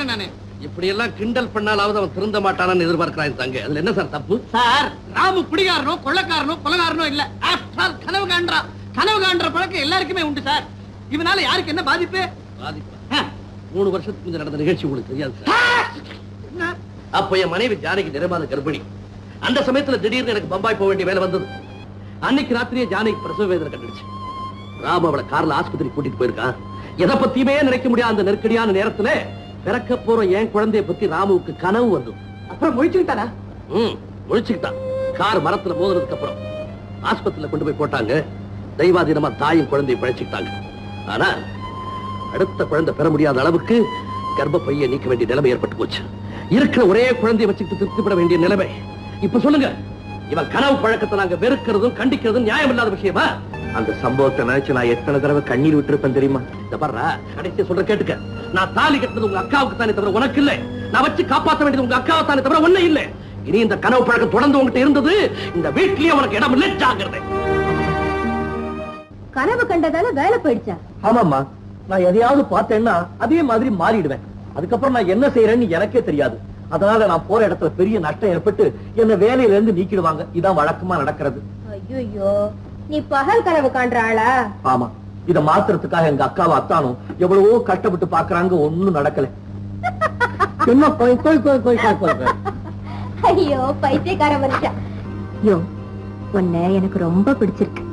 நானு இப்படி எல்லாம் கிண்டல் பண்ணாலாவது அவன் திருந்த மாட்டானான்னு எதிர்பார்க்கிறான் தங்க அதுல என்ன சார் தப்பு சார் ராமு குடிகாரனோ கொள்ளக்காரனோ கொலகாரனோ இல்ல ஆஃப்டர் ஆல் கனவு காண்றான் கனவு காண்ற பழக்கம் எல்லாருக்குமே உண்டு சார் இவனால யாருக்கு என்ன பாதிப்பு பாதிப்பா ஆ. மூணு வருஷத்துக்கு முந்தைய நடந்த நிகழ்ச்சி உங்களுக்கு தெரியாது சார் என்ன? அப்ப என் மனைவி ஜானகி நிறைமாத கர்ப்பிணி அந்த சமயத்துல திடீர்னு எனக்கு பம்பாய் போக வேண்டிய வேலை வந்தது அன்னைக்கு ராத்திரியே ஜானகி பிரசவ வேதனை கண்டுடுச்சு ராம அவளை கார்ல ஆஸ்பத்திரி கூட்டிட்டு போயிருக்கான் எதை பத்தியுமே நினைக்க முடியாத அந்த நெருக்கடியான நேரத்துல பிறக்க போற என் குழந்தைய பத்தி ராமுவுக்கு கனவு வந்தது அப்புறம் முடிச்சுக்கிட்டானா ம் முழிச்சுக்கிட்டான் கார் மரத்துல மோதுனதுக்கு அப்புறம் ஆஸ்பத்திரியில கொண்டு போய் போட்டாங்க தெய்வாதீனமா தாயும் குழந்தையை பழச்சிக்கிட்டாங்க ஆனா அடுத்த குழந்தை பெற முடியாத அளவுக்கு கர்ப்பப்பையை நீக்க வேண்டிய நிலைமை ஏற்பட்டு போச்சு இருக்கிற ஒரே குழந்தையை வச்சுக்கிட்டு திருப்திப்பட வேண்டிய நிலைமை இப்ப சொல்லுங்க இவன் கனவு பழக்கத்தை நாங்க வெறுக்கிறதும் கண்டிக்கிறதும் நியாயம் இல்லாத விஷயமா அந்த சம்பவத்தை நினைச்சு நான் எத்தனை தடவை கண்ணீர் விட்டிருப்பேன் தெரியுமா இந்த பாருடா கடைசியா சொல்ற கேட்டுக்க நான் தாலி கட்டினது உங்க அக்காவுக்கு தானே தவிர உனக்கு இல்ல நான் வச்சு காப்பாத்த வேண்டியது உங்க அக்காவை தானே தவிர ஒண்ணு இல்ல இனி இந்த கனவு பழக்கம் தொடர்ந்து உங்ககிட்ட இருந்தது இந்த வீட்லயே உனக்கு இடம் இல்லை ஜாங்கிரதை கனவு கண்டதால வேலை போயிடுச்சா ஆமாம்மா நான் எதையாவது பார்த்தேன்னா அதே மாதிரி மாறிடுவேன் அதுக்கப்புறம் நான் என்ன செய்யறேன்னு எனக்கே தெரியாது அதனால நான் போற இடத்துல பெரிய நஷ்டம் ஏற்பட்டு என்ன வேலையில இருந்து நீக்கிடுவாங்க இதான் வழக்கமா நடக்கிறது ஐயோ நீ பகல் கனவு காண்ற ஆளா ஆமா இத மாத்துறதுக்காக எங்க அக்காவை அத்தானும் எவ்வளவோ கஷ்டப்பட்டு பாக்குறாங்க ஒண்ணும் நடக்கல என்ன கோய் கோய் கோய் கோய் கோய் கோய் கோய். ஐயோ பைத்தியக்கார மனுஷன் ஐயோ உன்னை எனக்கு ரொம்ப பிடிச்சிருக்கு